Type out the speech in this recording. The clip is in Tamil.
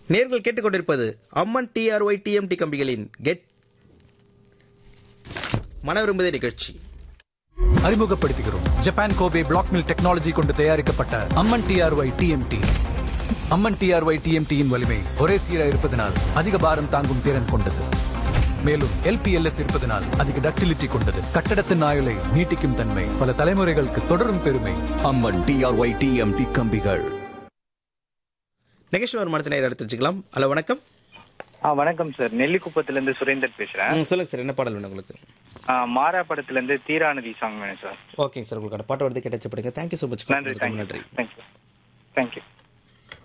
நேர்கள் கேட்டுக்கொண்டிருப்பது அம்மன் டிஆர்ஒய் டிஎம்டி கம்பிகளின் கெட் மன விரும்புதே நிகழ்ச்சி அறிமுகப்படுத்துகிறோம் Japan Kobe black mill technology கொண்டு தயாரிக்கப்பட்ட Amman TRY TMT Amman TRY டிஎம்டியின் வலிமை ஒரே சீராக இருப்பதனால் அதிக பாரம் தாங்கும் திறன் கொண்டது மேலும் எல்பிஎல்எஸ் இருப்பதனால் அதிக டக்டிலிட்டி கொண்டது கட்டடத்தின் ஆயுளை நீட்டிக்கும் தன்மை பல தலைமுறைகளுக்கு தொடரும் பெருமை அம்மன் டிஆர்ஒய் டிஎம்டி கம்பிகள் நிகழ்ச்சி ஒரு மனத்தை நேரம் எடுத்து வச்சுக்கலாம் ஹலோ வணக்கம் ஆ வணக்கம் சார் நெல்லிக்குப்பத்துல இருந்து சுரேந்தர் பேசுறேன் ம், சொல்லுங்க சார் என்ன பாடல் வேணும் உங்களுக்கு ஆ, மாறா படத்துல இருந்து தீராநதி சாங் வேணும் சார் ஓகேங்க சார் உங்களுக்கான பாட்டு வருது கேட்டாச்சு படிங்க தேங்க்யூ ஸோ மச் நன்றி தேங்க்யூ நன்றி தேங்க்யூ தேங்க்யூ